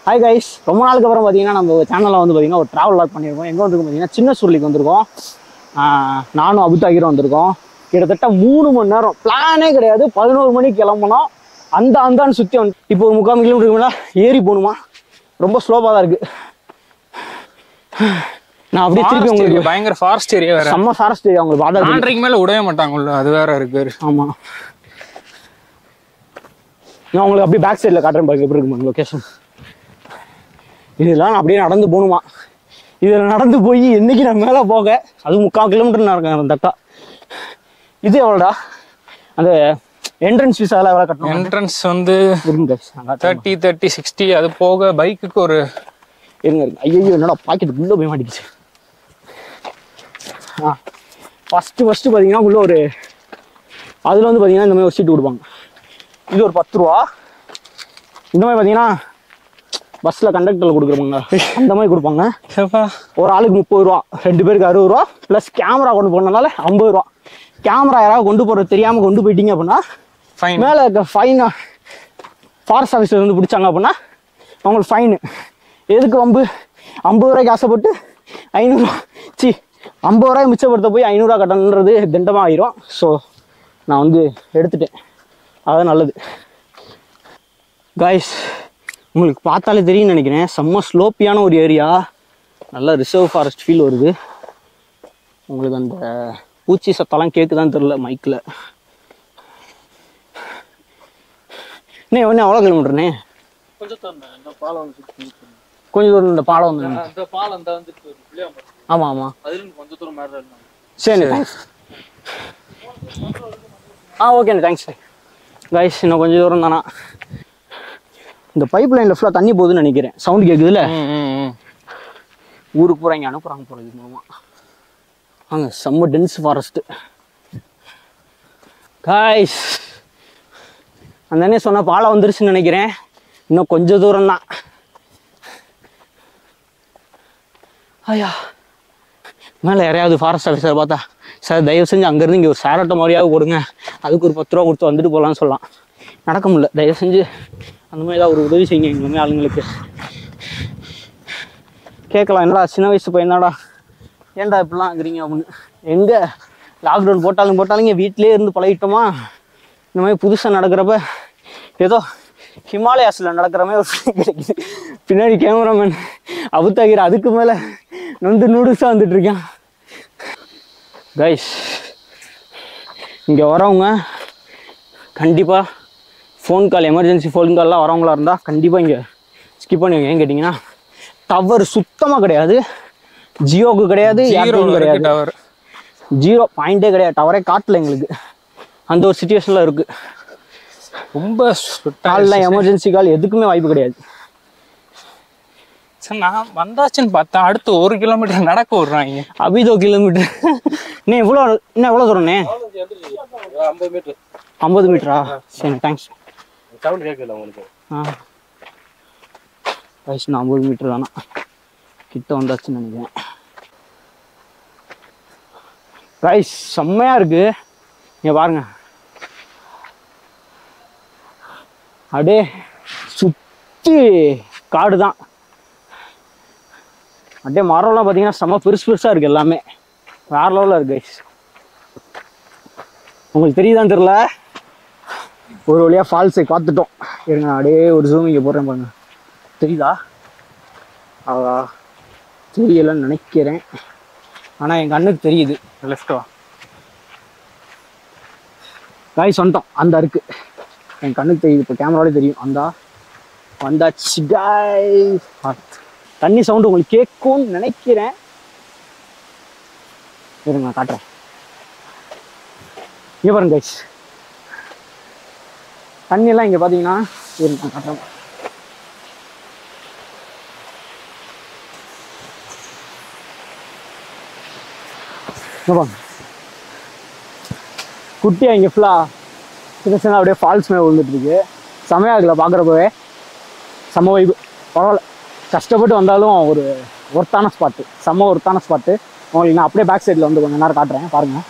Hi guys ரொம்ப நாளுக்கு அப்புறம் பார்த்தீங்கன்னா நம்ம சேனலில் வந்து பார்த்தீங்கன்னா ஒரு ட்ராவல் லாக் பண்ணியிருக்கோம் எங்கே வந்திருக்கோம் பார்த்தீங்கன்னா சின்ன சுருளிக்கு வந்திருக்கோம் ஆஹ் நானும் அபுதாகிரும் வந்திருக்கோம் கிட்டத்தட்ட மூணு மணி நேரம் பிளானே கிடையாது பதினோரு மணிக்கு கிளம்பணும் அந்த அந்தான்னு சுற்றி வந்து இப்போ ஒரு முக்கால் கிலோமீட்டருக்கு மேலே ஏறி போகணுமா ரொம்ப ஸ்லோவாக தான் இருக்குது நான் அப்படியே திருப்பி Forest area, உங்களுக்கு பயங்கர ஃபாரஸ்ட் ஏரியா வேற செம்ம ஃபாரஸ்ட் ஏரியா உங்களுக்கு பார்த்தா தெரியும். ஆண்டரைக்கு மேல விடவே மாட்டாங்க உள்ள அது வேற இருக்கு ஆமா நான் உங்களுக்கு அப்படியே பேக் சைடில் காட்டுறேன் பாருங்க எப்படி இருக்குமா லொக்கேஷன் இதெல்லாம் நான் அப்படியே நடந்து போகணுமா இதில் நடந்து போய் என்னைக்கு நான் மேலே போக அது முக்கால் கிலோமீட்டர் நான் இருக்கேன் அந்த அக்கா இது எவ்வளோடா அந்த என்ட்ரன்ஸ் ஃபீஸ் அதெல்லாம் எவ்வளோ கட்டணும் என்ட்ரன்ஸ் வந்து இருங்க guys, நான் காட்டுறேன். தேர்ட்டி தேர்ட்டி சிக்ஸ்டி அது போக பைக்குக்கு ஒரு இருங்க இருங்க ஐயோ என்னடா பாக்கெட் உள்ள போய் மாட்டிக்கிச்சு ஆ ஃபஸ்ட்டு ஃபஸ்ட்டு பார்த்தீங்கன்னா உள்ள ஒரு அதில் வந்து பார்த்தீங்கன்னா இந்த மாதிரி ஒரு சீட்டு கொடுப்பாங்க இது ஒரு பத்து ரூபா இந்த மாதிரி பார்த்தீங்கன்னா பஸ்ஸில் கண்டக்டரில் கொடுக்குறவங்க அந்த மாதிரி கொடுப்பாங்க ஏப்பா, ஒரு ஆளுக்கு முப்பது ரூபா ரெண்டு பேருக்கு அறுபது ரூபா ப்ளஸ் கேமரா கொண்டு போனதுனால ஐம்பது ரூபா கேமரா யாராவது கொண்டு போகிறது தெரியாமல் கொண்டு போயிட்டீங்க அப்படின்னா fine. மேலே இருக்க ஃபைனா ஃபாரஸ்ட் ஆஃபீஸர் வந்து பிடிச்சாங்க அப்படின்னா அவங்களுக்கு ஃபைனு எதுக்கு வம்பு ஐம்பது ரூபாய்க்கு ஆசைப்பட்டு ஐநூறுரூவா சி ஐம்பது ரூபாய் மிச்சப்படுத்த போய் ஐநூறுரூவா கட்டணுன்றது தண்டமாக ஆயிரும் ஸோ நான் வந்து எடுத்துட்டேன் அதான் நல்லது காய்ஸ் உங்களுக்கு பார்த்தாலே தெரியும்னு நினைக்கிறேன் செம்ம ஸ்லோப்பியான ஒரு ஏரியா நல்லா ரிசர்வ் ஃபாரஸ்ட் ஃபீல் வருது உங்களுக்கு அந்த பூச்சி சத்தம்லாம் கேட்குதான்னு தெரில மைக்கில் அண்ணே ஒன்று எவ்வளோ கிலோமீட்டர்ண்ணே கொஞ்சம் தந்தேன் இந்த பாலம் வந்து சுத்தி நிக்குது. கொஞ்சம் தூரம் இந்த பாலம் வந்து அந்த பாலம் இந்த வந்துட்டு ஒரு புளியாம்பரம் ஆமாம் ஆமாம் அதுல இருந்து கொஞ்சம் தூரம் மேல இருந்தாங்க சரி தேங்க்ஸ் ஆ ஓகேண்ணே தேங்க்ஸ் கைஸ் இன்னும் கொஞ்சம் தூரம் தானா இந்த பைப் லைனில் ஃபுல்லாக தண்ணி போகுதுன்னு நினைக்கிறேன் சவுண்ட் கேட்குதுல்ல ம், ம், ம். ஊருக்கு பூரா இங்கே அனுப்புகிறாங்க போகிறது மூலமாக அங்கே செம்ம டென்ஸ் ஃபாரஸ்ட்டு காய்ஸ் அந்த அண்ணே சொன்ன பாலம் வந்துருச்சுன்னு நினைக்கிறேன் இன்னும் கொஞ்சம் தூரம் தான் ஐயா மேலே யாரையாவது ஃபாரஸ்ட் ஆஃபீஸர் பார்த்தா சார் தயவு செஞ்சு அங்கேருந்து இங்கே ஒரு சேரட்டை மாதிரியாவது கொடுங்க அதுக்கு ஒரு பத்து ரூபா கொடுத்து வந்துட்டு போகலான்னு சொல்லலாம் நடக்க முடியல தயவு செஞ்சு அந்த மாதிரி ஏதாவது ஒரு உதவி செய்யுங்க எங்களுமே ஆளுங்களுக்கு கேட்கலாம் என்னடா சின்ன வயசு பையனாடா ஏன்டா இப்படிலாம் ஆகுறீங்க அப்படின்னு எங்கே லாக்டவுன் போட்டாலும் போட்டாலும் இங்கே வீட்டிலே இருந்து பழகிட்டோமா இந்த மாதிரி புதுசாக நடக்கிறப்ப ஏதோ ஹிமாலயாஸில் நடக்கிற மாதிரி ஒரு feel கிடைக்குது பின்னாடி கேமராமேன் அபுத்தாகிற அதுக்கு மேலே நொந்து நூடுல்ஸாக வந்துட்டு இருக்கான் கைஸ் இங்கே வரவங்க கண்டிப்பாக ஃபோன் கால் எமர்ஜென்சி ஃபோன் கால்லாம் வரவங்களா இருந்தால் கண்டிப்பாக இங்கே ஸ்கிப் பண்ணுவீங்க ஏன் கேட்டிங்கன்னா டவர் சுத்தமாக கிடையாது ஜியோக்கு கிடையாது Zero ஏர்டெல் இருக்கு கிடையாது tower. ஜீரோ பாயிண்டே கிடையாது டவரே காட்டல எங்களுக்கு அந்த ஒரு சுச்சுவேஷனில் இருக்குது ரொம்ப கால்லாம் எமர்ஜென்சி கால் எதுக்குமே வாய்ப்பு கிடையாது சரி நான் வந்தாச்சுன்னு பார்த்தேன் அடுத்து ஒரு கிலோமீட்டர் நடக்க விடுறாங்க அபிதோ கிலோமீட்டர் நீ எவ்வளோ என்ன எவ்வளோ தூரண்ணே ஐம்பது மீட்டர் ஐம்பது மீட்டரா சரி தேங்க்ஸ் சவுண்ட் கேட்கல உங்களுக்கு ஆ வயசு ஐம்பது மீட்டர் தானா கிட்ட வந்தாச்சுன்னு நினைக்கிறேன் ரைஸ் செம்மையாக இருக்கு இங்கே பாருங்க அப்படியே சுற்றி காடு தான் அப்படியே மரம்லாம் பார்த்தீங்கன்னா செம்ம பெருசு பெருசாக இருக்குது எல்லாமே வேற லெவலில் இருக்கு கைஸ் உங்களுக்கு தெரியுதான்னு தெரில ஒரு வழியாக ஃபால்ஸை பார்த்துட்டோம் இருங்க நான் அப்படியே ஒரு ஜூம் இங்கே போடுறேன் பாருங்க தெரியுதா ஆ தெரியலைன்னு நினைக்கிறேன் ஆனால் என் கண்ணுக்கு தெரியுது லெஃப்ட் வா காய் சொந்தம் அந்த இருக்கு என் கண்ணுக்கு தெரியுது இப்போ கேமராலே தெரியும் அந்தா வந்தாச்சு காய் தண்ணி சவுண்டு உங்களுக்கு கேட்கும்னு நினைக்கிறேன் இருங்க நான் காட்டுறேன் இங்கே பாருங்க கைஸ் தண்ணியெல்லாம் இங்கே பார்த்தீங்கன்னா இருங்க நான் காட்டுறேன் இங்க பாருங்க குட்டியாக இங்கே ஃபுல்லாக சின்ன சின்ன அப்படியே ஃபால்ஸ் மேலே விழுந்துட்டு இருக்கு செமையாக இருக்குல்ல பார்க்குறப்பவே செம்ம வைப்பு பரவாயில்ல கஷ்டப்பட்டு வந்தாலும் ஒரு ஒர்த்தான ஸ்பாட்டு செம்ம ஒர்த்தான ஸ்பாட்டு உங்களுக்கு நான் அப்படியே பேக் சைடில் வந்து கொஞ்சம் நேரம் காட்டுறேன் பாருங்கள்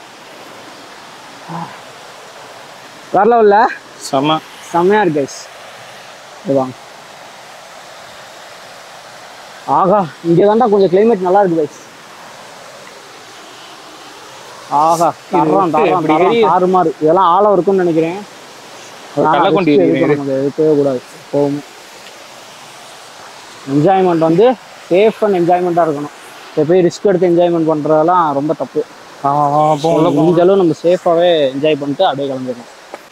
வரல இல்லை செம செம்மையாக இருக்கு கைஸ் இது வாங்க ஆகா இங்கே தான்டா கொஞ்சம் கிளைமேட் நல்லா இருக்கு guys. ஆகா தரம் விட்டு தரம் இப்படி தரம் எரியுது. தாறுமாறு இதெல்லாம் ஆழம் இருக்கும்னு நினைக்கிறேன் ஒரு ஆனா கள்ளக்கொண்டி risk எரியுது. எடுக்கணும், நமக்கு எடுக்கவே கூடாது போகும் என்ஜாய்மெண்ட் வந்து சேஃப் அண்ட் என்ஜாய்மெண்ட்டாக இருக்கணும் இப்போ போய் ரிஸ்க் எடுத்து என்ஜாய்மெண்ட் பண்ணுறதெல்லாம் ரொம்ப தப்பு அப்போ உள்ள போ முடிஞ்ச அளவு நம்ம சேஃபாகவே என்ஜாய் பண்ணிட்டு அப்படியே கிளம்பிடணும்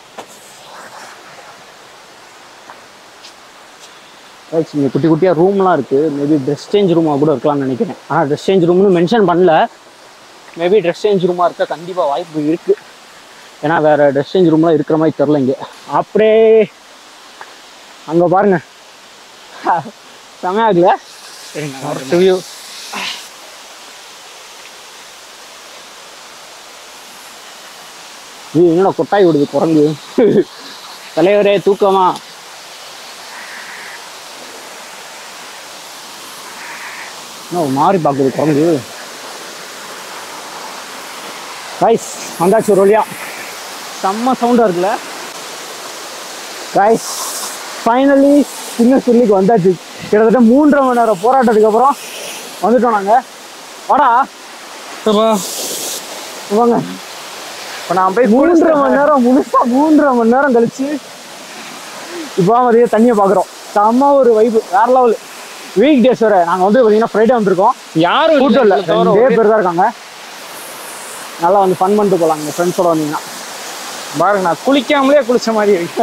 ரைட்ஸ் இங்கே குட்டி குட்டியாக ரூம்லாம் இருக்குது மேபி ட்ரெஸ் சேஞ்ச் ரூமாக கூட இருக்கலாம்னு நினைக்கிறேன் ஆனால் ட்ரெஸ் சேஞ்ச் ரூம்னு மென்ஷன் பண்ணல மேபி ட்ரெஸ் சேஞ்ச் ரூமாக இருக்க கண்டிப்பாக வாய்ப்பு இருக்குது ஏன்னா வேறு ட்ரெஸ் சேஞ்ச் ரூம்லாம் இருக்கிற மாதிரி தெரில இங்கே அப்படியே அங்கே பாருங்க செமையா இருக்குல்ல வியூ நீ என்னடா கொட்டாய் விடுது குரங்கு தலைவரே தூக்கமா என்ன ஒரு மாதிரி பார்க்குது குரங்கு கைஸ் வந்தாச்சு ஒரு வழியா செம்ம சவுண்டாக இருக்குல்ல கைஸ் ஃபைனலி சின்ன சொல்லிக்கு வந்தாச்சு கிட்டத்தட்ட மூன்றரை மணி நேரம் போராட்டத்துக்கு அப்புறம் வந்துட்டோம் நாங்கள் வாடா வாங்க இப்போ நான் போய் மூன்றரை மணி நேரம் முழுசா மூன்றரை மணி நேரம் கழிச்சு இப்போ மதிய தண்ணியை பார்க்குறோம் செம்ம ஒரு வைப்பு வேற லெவல் வீக் டேஸ் வர நாங்கள் வந்து பார்த்தீங்கன்னா ஃப்ரைடே வந்திருக்கோம் யாரும் கூட்டம் இல்லை இல்ல, தவிர ரெண்டே ஒரே- பேர் தான் இருக்காங்க நல்லா வந்து ஃபன் பண்ணிட்டு போகலாம் எங்கள் ஃப்ரெண்ட்ஸோட வந்தீங்கன்னா பாருங்க நான் குளிக்காமலே குளிச்ச மாதிரி இருக்கு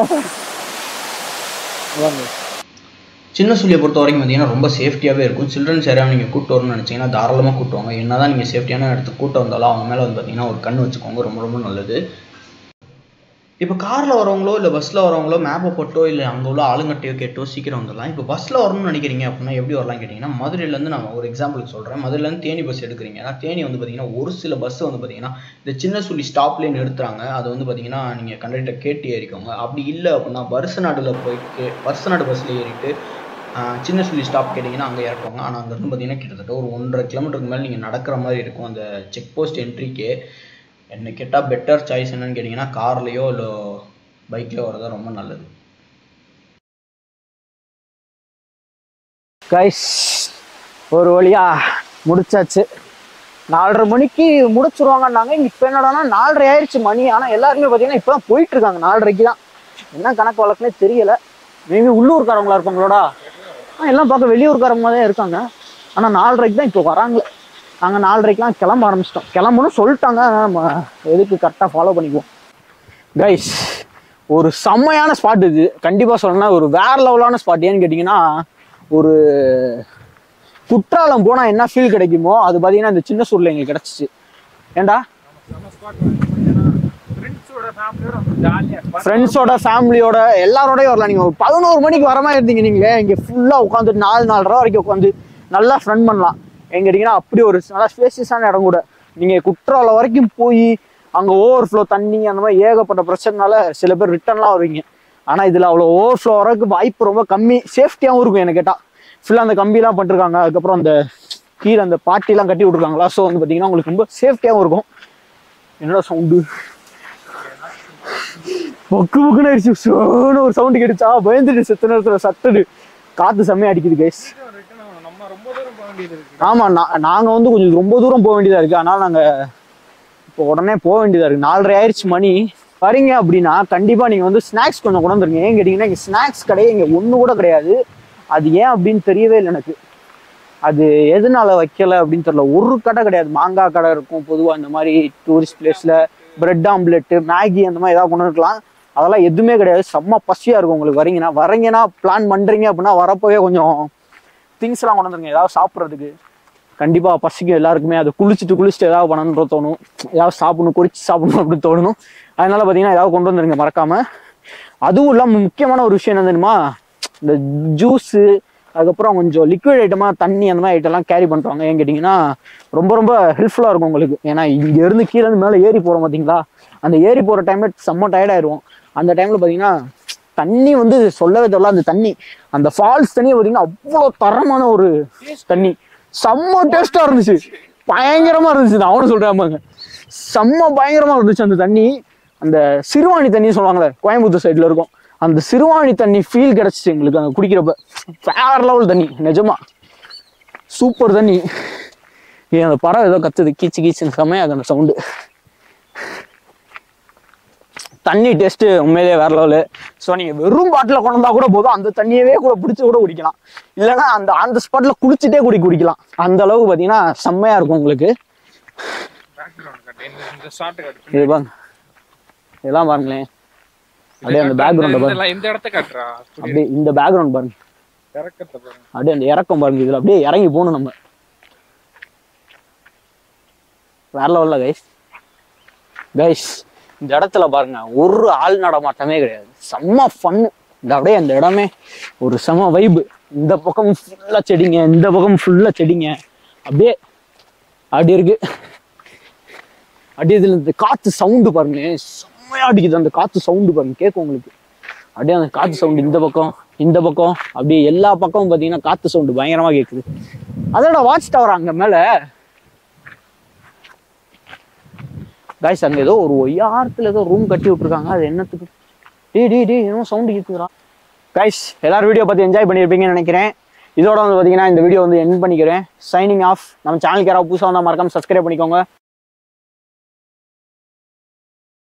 சின்ன சுள்ளியை பொறுத்த வரைக்கும் பார்த்தீங்கன்னா ரொம்ப சேஃப்டியாகவே இருக்கும் சில்ட்ரன்ஸ் யாராவது நீங்கள் கூட்டு வரணும்னு நினச்சிங்கன்னா தாராளமாக கூட்டு வாங்க என்ன தான் நீங்கள் சேஃப்டியான இடத்துக்கு கூட்டு வந்தாலும் அவங்க மேலே வந்து பார்த்தீங்கன்னா ஒரு கண் வச்சுக்கோங்க ரொம்ப ரொம்ப நல்லது இப்போ காரில் வரவங்களோ இல்லை பஸ்ஸில் வரவங்களோ மேப்பை போட்டோ இல்லை அங்கே உள்ள ஆளுங்கட்டையோ கேட்டோ சீக்கிரம் வந்துடலாம் இப்போ பஸ்ஸில் வரணும்னு நினைக்கிறீங்க அப்படின்னா எப்படி வரலாம் கேட்டிங்கன்னா மதுரையிலேருந்து நான் ஒரு எக்ஸாம்பிளுக்கு சொல்கிறேன் மதுரையிலேருந்து தேனி பஸ் எடுக்கிறீங்க ஏன்னா தேனி வந்து பார்த்தீங்கன்னா ஒரு சில பஸ் வந்து பார்த்தீங்கன்னா இந்த சின்ன சுள்ளி ஸ்டாப்லேயே நிறுத்துறாங்க அது வந்து பார்த்தீங்கன்னா நீங்கள் கண்டக்டர் கேட்டு ஏறிக்கோங்க அப்படி இல்லை அப்படின்னா வருஷநாடுல போய் கே வருஷநாடு பஸ்ஸில் ஏறிட்டு ஆஹ், சின்ன சுள்ளி ஸ்டாப் கேட்டிங்கன்னா அங்கே இறக்குவாங்க ஆனால் அங்கேருந்து பார்த்தீங்கன்னா கிட்டத்தட்ட ஒரு ஒன்றரை கிலோமீட்டருக்கு மேலே நீங்கள் நடக்கிற மாதிரி இருக்கும் அந்த செக் போஸ்ட் என்ட்ரிக்கே என்ன கேட்டால் பெட்டர் சாய்ஸ் என்னன்னு கேட்டிங்கன்னா கார்லேயோ இல்லை பைக்லேயோ வரதா ரொம்ப நல்லது கைஸ் ஒரு வழியா முடிச்சாச்சு நாலரை மணிக்கு முடிச்சிருவாங்கன்னாங்க இங்க இப்போ என்னடான்னா நாலரை ஆயிடுச்சு மணி ஆனால் எல்லாருமே பார்த்தீங்கன்னா இப்போ தான் போயிட்டு இருக்காங்க நாலரைக்கு தான் என்ன கணக்கு வழக்குனே தெரியல மேபி உள்ளூர்காரங்களா இருப்பாங்களோடா ஆ எல்லாம் பார்க்க வெளியூர்காரங்க தான் இருக்காங்க ஆனால் நாலரைக்கு தான் இப்போ வராங்க நாங்கள் நாலரைக்கெலாம் கிளம்ப ஆரம்பிச்சிட்டோம் கிளம்பணும்னு சொல்லிட்டாங்க ஆனா நம்ம எதுக்கு கரெக்டாக ஃபாலோ பண்ணிக்குவோம் கைஸ் ஒரு செம்மையான ஸ்பாட் இது கண்டிப்பாக சொல்லணும்னா ஒரு வேற லெவலான ஸ்பாட் ஏன்னு கேட்டிங்கன்னா ஒரு குற்றாலம் போனால் என்ன ஃபீல் கிடைக்குமோ அது பார்த்தீங்கன்னா இந்த சின்ன சூரில் எங்களுக்கு கிடச்சிச்சு ஏன்டா ஃப்ரெண்ட்ஸோட ஃபேமிலியோட எல்லாரோடய வரலாம் நீங்கள் ஒரு பதினோரு மணிக்கு வர மாதிரி இருந்தீங்க நீங்களே இங்கே ஃபுல்லாக உட்காந்துட்டு நாலு நாலரை வரைக்கும் உட்காந்து நல்லா ஃப்ரெண்ட் பண்ணலாம் எங்க கேட்டிங்கன்னா அப்படி ஒரு நல்லா ஸ்பேசியஸான இடம் கூட நீங்கள் குற்றாலம் வரைக்கும் போய் அங்கே ஓவர் ஃப்ளோ தண்ணி அந்த மாதிரி ஏகப்பட்ட பிரச்சனைனால சில பேர் ரிட்டர்ன்லாம் வருவீங்க ஆனால் இதில் அவ்வளோ ஓவர் ஃப்ளோ வரதுக்கு வாய்ப்பு ரொம்ப கம்மி சேஃப்டியாகவும் இருக்கும் எனக்கு கேட்டால் ஃபுல்லாக அந்த கம்பிலாம் பண்ணிருக்காங்க அதுக்கப்புறம் அந்த கீழே அந்த பாட்டிலாம் கட்டி விட்ருக்காங்களா ஸோ வந்து பார்த்தீங்கன்னா உங்களுக்கு ரொம்ப சேஃப்டியாகவும் இருக்கும் என்னடா சவுண்டு பொக்கு பொக்குன்னு அடிச்சு சோன்னு ஒரு சவுண்டு கேட்டுச்சா பயந்துட்டு செத்த நேரத்தில் சட்டுடு காற்று செம்மையா அடிக்குது கைஸ் ஆமாம் நான் நாங்கள் வந்து கொஞ்சம் ரொம்ப தூரம் போக வேண்டியதாக இருக்குது அதனால் நாங்கள் இப்போ உடனே போக வேண்டியதாக இருக்குது நாலரை ஆயிடுச்சு மணி வரீங்க அப்படின்னா கண்டிப்பாக நீங்கள் வந்து ஸ்நாக்ஸ் கொஞ்சம் கொண்டு வந்துருங்க ஏன் கேட்டிங்கன்னா இங்கே ஸ்நாக்ஸ் கடையே இங்கே ஒன்று கூட கிடையாது அது ஏன் அப்படின்னு தெரியவே இல்லை எனக்கு அது எதனால வைக்கல அப்படின்னு தெரியல ஒரு கடை கிடையாது மாங்காய் கடை இருக்கும் பொதுவாக இந்த மாதிரி டூரிஸ்ட் பிளேஸில் பிரெட் ஆம்லெட்டு மேகி அந்த மாதிரி ஏதாவது கொண்டு இருக்கலாம் அதெல்லாம் எதுவுமே கிடையாது செம்ம பசியாக இருக்கும் உங்களுக்கு வரீங்கன்னா வரீங்கன்னா பிளான் பண்ணுறீங்க அப்படின்னா வரப்போவே கொஞ்சம் திங்ஸ்லாம் கொண்டு வந்துருங்க ஏதாவது சாப்பிட்றதுக்கு கண்டிப்பாக பசிக்கும் எல்லாருக்குமே அதை குளிச்சுட்டு குளிச்சுட்டு ஏதாவது பண்ணணுன்ற தோணும் ஏதாவது சாப்பிடணும் குறிச்சு சாப்பிடணும் அப்படின்னு தோணணும் அதனால பார்த்தீங்கன்னா ஏதாவது கொண்டு வந்துருங்க மறக்காம அதுவும் இல்லாமல் முக்கியமான ஒரு விஷயம் என்ன தெரியுமா இந்த ஜூஸு அதுக்கப்புறம் கொஞ்சம் லிக்விட் ஐட்டமாக தண்ணி அந்த மாதிரி ஐட்டம்லாம் கேரி பண்ணுறாங்க ஏன் கேட்டிங்கன்னா ரொம்ப ரொம்ப ஹெல்ப்ஃபுல்லாக இருக்கும் உங்களுக்கு ஏன்னா இங்கேருந்து கீழே இருந்து மேலே ஏறி போகிறோம் பார்த்தீங்களா அந்த ஏறி போகிற டைமில் செம்ம டயர்டாயிருவோம் அந்த டைமில் பார்த்தீங்கன்னா தண்ணி வந்து சொல்லவே தெரியல அந்த தண்ணி அந்த ஃபால்ஸ் தண்ணி பார்த்தீங்கன்னா அவ்வளோ தரமான ஒரு தண்ணி செம்ம டேஸ்ட்டாக இருந்துச்சு பயங்கரமாக இருந்துச்சு நான் அவனு சொல்கிறேன் பாருங்க செம்ம பயங்கரமாக இருந்துச்சு அந்த தண்ணி அந்த சிறுவாணி தண்ணி சொல்லுவாங்களே கோயம்புத்தூர் சைடில் இருக்கும் அந்த சிறுவாணி தண்ணி ஃபீல் கிடச்சிச்சு எங்களுக்கு அங்கே குடிக்கிறப்ப வேற லெவல் தண்ணி நிஜமா சூப்பர் தண்ணி ஏன் அந்த பறவை ஏதோ கத்துது கீச்சு கீச்சுன்னு செம்மையாக அந்த சவுண்டு தண்ணி டேஸ்ட்டு உண்மையிலேயே வேற லெவலு ஸோ நீங்கள் வெறும் பாட்டில் கொண்டு வந்தா கூட போதும் அந்த தண்ணியவே கூட பிடிச்சி கூட குடிக்கலாம் இல்லைன்னா அந்த அந்த ஸ்பாட்டில் குளிச்சுட்டே குடி குடிக்கலாம் அந்த அளவுக்கு பார்த்தீங்கன்னா செம்மையாக இருக்கும் உங்களுக்கு பேக்ரவுண்ட் கட்டு இந்த இந்த ஷார்ட் கட்டு இது பாருங்க இதெல்லாம் பாருங்களேன் அப்படியே அந்த பேக்ரவுண்டை பாருங்க இந்த- இந்த இடத்த காட்டுறா அப்படியே இந்த பேக்ரவுண்ட் பாருங்க இறக்கத்தை பாருங்க அப்படியே அந்த இறக்கம் பாருங்க இதுல அப்படியே இறங்கி போகணும் நம்ம வேற லெவல்ல கைஸ் கைஸ் இந்த இடத்துல பாருங்க ஒரு ஆள் நடமாட்டமே கிடையாது செம்ம ஃபன்னு இந்த அப்படியே அந்த இடமே ஒரு செம வைப்பு இந்த பக்கம் ஃபுல்லா செடிங்க இந்த பக்கம் ஃபுல்லா செடிங்க அப்படியே அப்படி இருக்கு அப்படியே இதுல இந்த காத்து சவுண்டு பாருங்களேன் செம்மையா அடிக்குது அந்த காத்து சவுண்டு பாருங்க கேட்கும் உங்களுக்கு அப்படியே அந்த காத்து சவுண்டு இந்த பக்கம் இந்த பக்கம் அப்படியே எல்லா பக்கமும் பார்த்தீங்கன்னா காத்து சவுண்டு பயங்கரமா கேட்குது அதோட வாட்ச் டவர் அங்க மேல காய்ஸ் அங்க ஏதோ ஒரு ஒய்யாரத்துல ஏதோ ரூம் கட்டி விட்டுருக்காங்க அது என்னத்துக்கு டே டே டே என்னமோ சவுண்டு கேட்குதுடா காய்ஸ் எல்லாரும் வீடியோ பார்த்து என்ஜாய் பண்ணியிருப்பீங்கன்னு நினைக்கிறேன் இதோட வந்து பார்த்தீங்கன்னா இந்த வீடியோ வந்து என் பண்ணிக்கிறேன் சைனிங் ஆஃப் நம்ம சேனலுக்கு யாராவது புதுசாக வந்தால் மறக்காம சப்ஸ்கிரைப் பண்ணிக்கோங்க